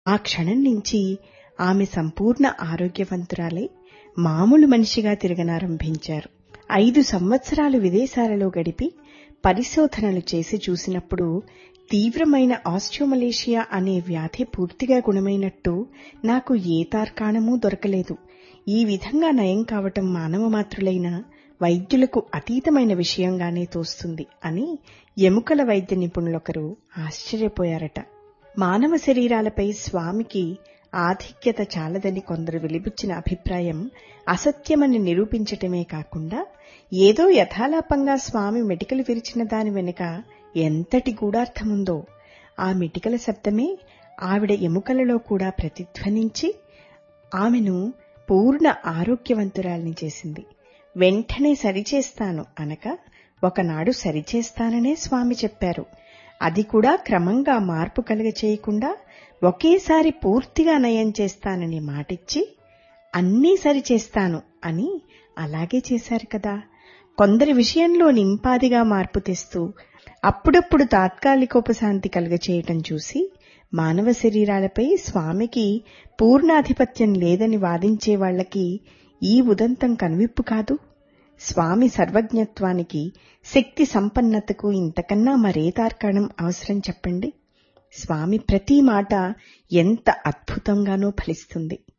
ఆ క్షణం నుంచి ఆమె సంపూర్ణ ఆరోగ్యవంతురాలై మామూలు మనిషిగా తిరగనారంభించారు ఐదు సంవత్సరాలు విదేశాలలో గడిపి పరిశోధనలు చేసి చూసినప్పుడు తీవ్రమైన ఆస్ట్రోమలేషియా అనే వ్యాధి పూర్తిగా గుణమైనట్టు నాకు ఏ తార్కాణమూ దొరకలేదు ఈ విధంగా నయం కావటం మానవ మాత్రులైన వైద్యులకు అతీతమైన విషయంగానే తోస్తుంది అని ఎముకల వైద్య నిపుణులొకరు ఆశ్చర్యపోయారట మానవ శరీరాలపై స్వామికి ఆధిక్యత చాలదని కొందరు వెలిబుచ్చిన అభిప్రాయం అసత్యమని నిరూపించటమే కాకుండా ఏదో యథాలాపంగా స్వామి మెటికలు విరిచిన దాని వెనుక ఎంతటి గూఢార్థముందో ఆ మెటికల శబ్దమే ఆవిడ ఎముకలలో కూడా ప్రతిధ్వనించి ఆమెను పూర్ణ ఆరోగ్యవంతురాల్ని చేసింది వెంటనే సరిచేస్తాను అనక ఒకనాడు సరిచేస్తాననే స్వామి చెప్పారు అది కూడా క్రమంగా మార్పు కలుగ చేయకుండా ఒకేసారి పూర్తిగా నయం చేస్తానని మాటిచ్చి అన్నీ సరిచేస్తాను అని అలాగే చేశారు కదా కొందరి విషయంలో నింపాదిగా మార్పు తెస్తూ అప్పుడప్పుడు తాత్కాలికోపశాంతి కలుగచేయటం చూసి మానవ శరీరాలపై స్వామికి పూర్ణాధిపత్యం లేదని వాదించే వాళ్లకి ఈ ఉదంతం కనువిప్పు కాదు స్వామి సర్వజ్ఞత్వానికి శక్తి సంపన్నతకు ఇంతకన్నా మరే తార్కాణం అవసరం చెప్పండి స్వామి ప్రతి మాట ఎంత అద్భుతంగానో ఫలిస్తుంది